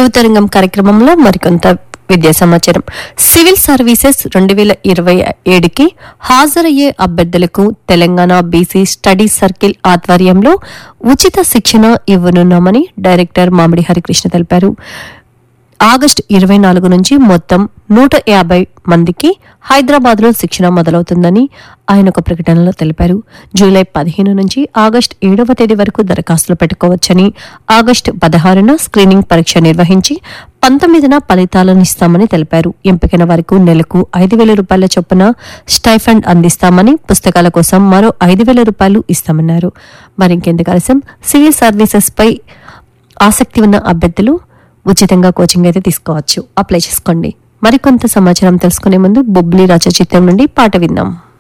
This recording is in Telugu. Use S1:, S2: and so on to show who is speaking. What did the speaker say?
S1: యువతరంగం కార్యక్రమంలో మరికొంత విద్యా సమాచారం సివిల్ సర్వీసెస్ రెండు వేల ఇరవై ఏడుకి హాజరయ్యే అభ్యర్థులకు తెలంగాణ బీసీ స్టడీ సర్కిల్ ఆధ్వర్యంలో ఉచిత శిక్షణ ఇవ్వనున్నామని డైరెక్టర్ మామిడి హరికృష్ణ తెలిపారు ఆగస్టు ఇరవై నాలుగు నుంచి మొత్తం నూట యాభై మందికి హైదరాబాద్ లో శిక్షణ మొదలవుతుందని ఆయన ఒక ప్రకటనలో తెలిపారు జూలై పదిహేను నుంచి ఆగస్టు ఏడవ తేదీ వరకు దరఖాస్తులు పెట్టుకోవచ్చని ఆగస్టు పదహారున స్క్రీనింగ్ పరీక్ష నిర్వహించి పంతొమ్మిదిన ఫలితాలను ఇస్తామని తెలిపారు ఎంపికైన వారికి నెలకు ఐదు వేల రూపాయల చొప్పున స్టైఫండ్ అందిస్తామని పుస్తకాల కోసం మరో ఐదు వేల రూపాయలు ఇస్తామన్నారు మరింకెందుకు ఆలస్యం సివిల్ సర్వీసెస్ పై ఆసక్తి ఉన్న అభ్యర్థులు ఉచితంగా కోచింగ్ అయితే తీసుకోవచ్చు అప్లై చేసుకోండి మరికొంత సమాచారం తెలుసుకునే ముందు బొబ్బిలి రాజా చిత్రం నుండి పాట విందాం